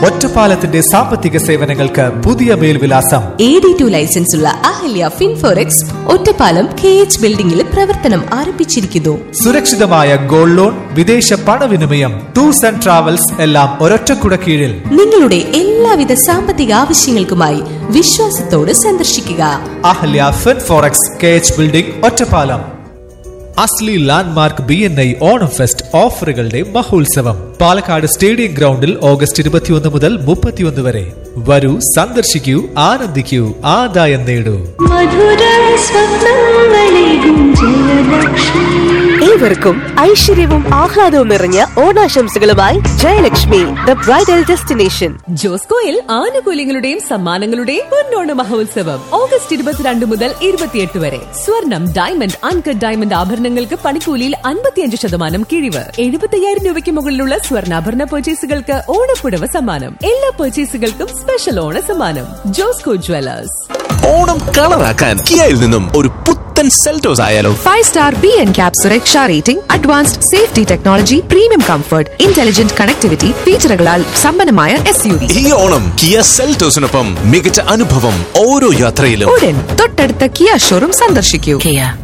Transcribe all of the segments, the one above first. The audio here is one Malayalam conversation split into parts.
ഒറ്റപ്പാലത്തിന്റെ സാമ്പത്തിക സേവനങ്ങൾക്ക് പുതിയ മേൽവിലാസം എ ഡി ടു ലൈസൻസ് ഉള്ള Ahalya Finforex Ottapalam K H ബിൽഡിംഗിൽ പ്രവർത്തനം ആരംഭിച്ചിരിക്കുന്നു സുരക്ഷിതമായ ഗോൾഡ് ലോൺ വിദേശ പണവിനിമയം ടൂർസ് ആൻഡ് ട്രാവൽസ് എല്ലാം ഒരൊറ്റക്കുട കീഴിൽ നിങ്ങളുടെ എല്ലാവിധ സാമ്പത്തിക ആവശ്യങ്ങൾക്കുമായി വിശ്വാസത്തോട് സന്ദർശിക്കുക Ahalya fin forex K H building Ottapalam അസ്ലി landmark B N I Onam fest ഓഫറുകളുടെ മഹോത്സവം പാലക്കാട് സ്റ്റേഡിയം ഗ്രൗണ്ടിൽ ഓഗസ്റ്റ് ഇരുപത്തിയൊന്ന് മുതൽ മുപ്പത്തിയൊന്ന് വരെ വരൂ സന്ദർശിക്കൂ ആനന്ദിക്കൂ ആദായം നേടൂ മധുര സ്വപ്നങ്ങളേകും ജയലക്ഷ്മി ഏവർക്കും ഐശ്വര്യവും ആഹ്ലാദവും നിറഞ്ഞ ഓണാശംസകളുമായി ജയലക്ഷ്മി ദ ബ്രൈഡൽ ഡെസ്റ്റിനേഷൻ ജോസ്കോയിൽ ആനുകൂല്യങ്ങളുടെയും സമ്മാനങ്ങളുടെയും പൊന്നോണ മഹോത്സവം ഓഗസ്റ്റ് ഇരുപത്തിരണ്ട് മുതൽ ഇരുപത്തിയെട്ട് വരെ സ്വർണം ഡയമണ്ട് അൺകട്ട് ഡയമണ്ട് ആഭരണങ്ങൾക്ക് പണിക്കൂലിയിൽ അൻപത്തിയഞ്ച് ശതമാനം കിഴിവ് എഴുപത്തയ്യായിരം രൂപയ്ക്ക് മുകളിലുള്ള സ്വർണ്ണാഭരണ പർച്ചേസുകൾക്ക് ഓണപ്പുടവ സമ്മാനം എല്ലാ പർച്ചേസുകൾക്കും സ്പെഷ്യൽ ഓണ സമ്മാനം ജോസ്കോ ജ്വല്ലേഴ്സ് ഓണം കളറാക്കാൻ കിയയിൽ നിന്നും ഒരു പുത്തൻ സെൽറ്റോസ് ആയാലോ five star B N cap സുരക്ഷ rating advanced safety technology premium comfort intelligent connectivity ഫീച്ചറുകളാൽ സമ്പന്നമായ എസ് യു വി ഈ ഓണം കിയ സെൽറ്റോസിനൊപ്പം മികച്ച അനുഭവം ഓരോ യാത്രയിലും ഉടൻ തൊട്ടടുത്ത കിയ ഷോറൂം സന്ദർശിക്കൂ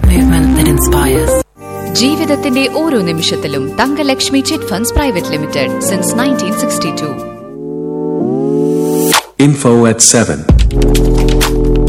ജീവിതത്തിന്റെ ഓരോ നിമിഷത്തിലും Thangalakshmi chit funds private limited since nineteen sixty two Info at 7.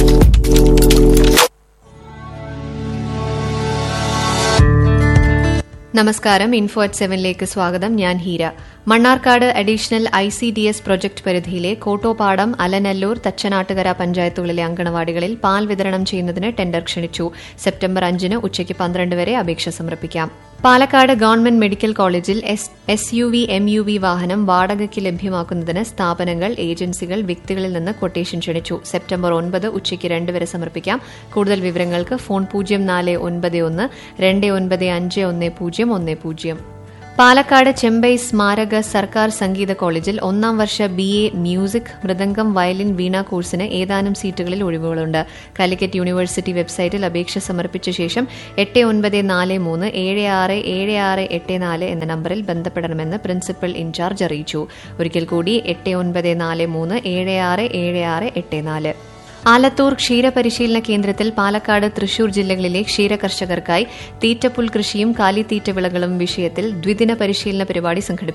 നമസ്കാരം ഇൻഫോ അറ്റ് സെവനിലേക്ക് സ്വാഗതം ഞാൻ Heera Mannarkkad additional I C D S project പരിധിയിലെ കോട്ടോപ്പാടം അലനല്ലൂർ തച്ചനാട്ടുകര പഞ്ചായത്തുകളിലെ അങ്കണവാടികളിൽ പാൽ വിതരണം ചെയ്യുന്നതിന് ടെൻഡർ ക്ഷണിച്ചു സെപ്റ്റംബർ അഞ്ചിന് ഉച്ചയ്ക്ക് പന്ത്രണ്ട് വരെ അപേക്ഷ സമർപ്പിക്കാം പാലക്കാട് ഗവൺമെന്റ് മെഡിക്കൽ കോളേജിൽ S U V M U V വാഹനം വാടകയ്ക്ക് ലഭ്യമാക്കുന്നതിന് സ്ഥാപനങ്ങൾ ഏജൻസികൾ വ്യക്തികളിൽ നിന്ന് കൊട്ടേഷൻ ക്ഷണിച്ചു സെപ്റ്റംബർ ഒൻപത് ഉച്ചയ്ക്ക് രണ്ട് വരെ സമർപ്പിക്കാം കൂടുതൽ വിവരങ്ങൾക്ക് ഫോൺ പൂജ്യം നാല് ഒൻപത് ഒന്ന് രണ്ട് ഒൻപത് അഞ്ച് ഒന്ന് പൂജ്യം ഒന്ന് പൂജ്യം പാലക്കാട് ചെമ്പൈ സ്മാരക സർക്കാർ സംഗീത കോളേജിൽ ഒന്നാം വർഷ B A music mridangam violin veena കോഴ്സിന് ഏതാനും സീറ്റുകളിൽ ഒഴിവുകളുണ്ട് കാലിക്കറ്റ് യൂണിവേഴ്സിറ്റി വെബ്സൈറ്റിൽ അപേക്ഷ സമർപ്പിച്ച ശേഷം എട്ട് ഒൻപത് നാല് മൂന്ന് ഏഴ് ആറ് ഏഴ് ആറ് എട്ട് നാല് എന്ന നമ്പറിൽ ബന്ധപ്പെടണമെന്ന് പ്രിൻസിപ്പൽ ഇൻചാർജ് അറിയിച്ചു ഒരിക്കൽ കൂടി എട്ട് ഒൻപത് നാല് മൂന്ന് ഏഴ് ആറ് ഏഴ് ആറ് എട്ട് നാല് ആലത്തൂർ ക്ഷീരപരിശീലന കേന്ദ്രത്തിൽ പാലക്കാട് തൃശൂർ ജില്ലകളിലെ ക്ഷീര കർഷകർക്കായി തീറ്റപ്പുൽ കൃഷിയും കാലിത്തീറ്റ വിളകളും വിഷയത്തിൽ ദ്വിദിന പരിശീലന പരിപാടി സംഘടിപ്പിച്ചു